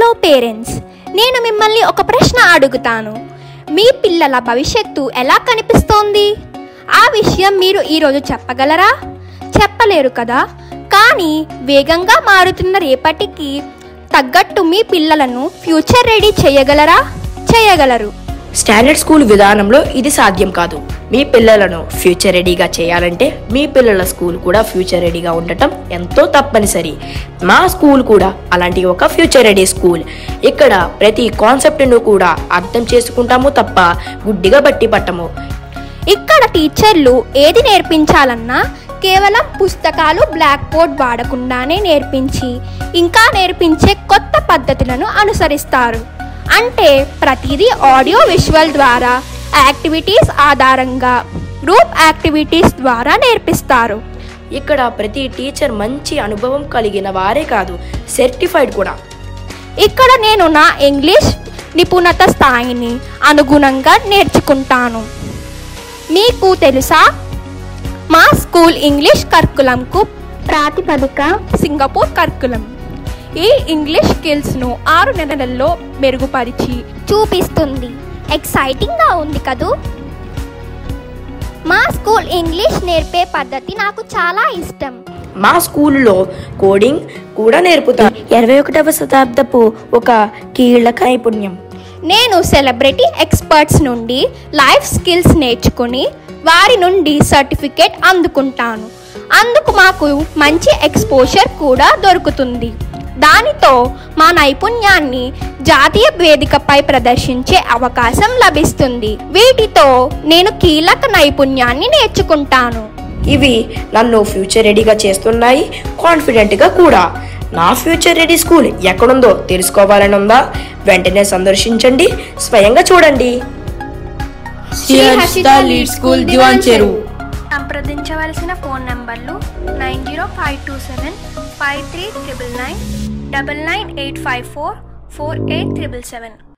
hello parents నేను మిమ్మల్ని ఒక ప్రశ్న అడుగుతాను మీ పిల్లల భవిష్యత్తు ఎలా కనిపిస్తోంది ఆ విషయం మీరు ఈరోజు చెప్పగలరా చెప్పలేరు కదా కానీ వేగంగా మారుతున్న రేపటికి తగ్గట్టు మీ పిల్లలను ఫ్యూచర్ రెడీ చేయగలరా చేయగలరు స్టాండర్డ్ స్కూల్ విధానంలో ఇది సాధ్యం కాదు మీ పిల్లలను ఫ్యూచర్ రెడీగా చేయాలంటే మీ పిల్లల స్కూల్ కూడా ఫ్యూచర్ రెడీగా ఉండటం ఎంతో తప్పనిసరి మా స్కూల్ కూడా అలాంటి ఒక ఫ్యూచర్ రెడీ స్కూల్ ఇక్కడ ప్రతి కాన్సెప్ట్ను కూడా అర్థం చేసుకుంటాము తప్ప గుడ్డిగా బట్టి పట్టము ఇక్కడ టీచర్లు ఏది నేర్పించాలన్నా కేవలం పుస్తకాలు బ్లాక్ బోర్డ్ వాడకుండానే నేర్పించి ఇంకా నేర్పించే కొత్త పద్ధతులను అనుసరిస్తారు అంటే ప్రతిదీ ఆడియో విజువల్ ద్వారా యాక్టివిటీస్ ఆధారంగా గ్రూప్ యాక్టివిటీస్ ద్వారా నేర్పిస్తారు ఇక్కడ ప్రతి టీచర్ మంచి అనుభవం కలిగిన వారే కాదు సర్టిఫైడ్ కూడా ఇక్కడ నేను నా ఇంగ్లీష్ నిపుణత స్థాయిని అనుగుణంగా నేర్చుకుంటాను మీకు తెలుసా మా స్కూల్ ఇంగ్లీష్ కర్కులంకు ప్రాతిపదిక సింగపూర్ కర్కులం ఈ ఇంగ్లీష్ స్కిల్స్ను ఆరు నెలల్లో మెరుగుపరిచి చూపిస్తుంది ఎక్సైటింగ్గా ఉంది కదూ మా స్కూల్ ఇంగ్లీష్ నేర్పే పద్ధతి నాకు చాలా ఇష్టం మా స్కూల్లో కోడింగ్ కూడా నేర్పుతారు ఇరవై ఒకటవ శతాబ్దపు ఒక కీలక నైపుణ్యం నేను సెలబ్రిటీ ఎక్స్పర్ట్స్ నుండి లైఫ్ స్కిల్స్ నేర్చుకుని వారి నుండి సర్టిఫికేట్ అందుకుంటాను అందుకు మాకు మంచి ఎక్స్పోజర్ కూడా దొరుకుతుంది దానితో మా నైపుణ్యాన్ని జాతీయ వేదికపై ప్రదర్శించే అవకాశం లభిస్తుంది వీటితో నేను కీలక నైపుణ్యాన్ని నేర్చుకుంటాను ఇవి నన్ను ఫ్యూచర్ రెడీగా చేస్తున్నాయి కాన్ఫిడెంట్గా కూడా నా ఫ్యూచర్ రెడీ స్కూల్ ఎక్కడుందో తెలుసుకోవాలని ఉందా వెంటనే సందర్శించండి స్వయంగా చూడండి శ్రీ హర్షిత లీడ్ స్కూల్ దివాన్ చెరువు సంప్రదించవలసిన ఫోన్ నంబర్లు nine zero five two seven five three triple nine double nine eight five four four eight triple seven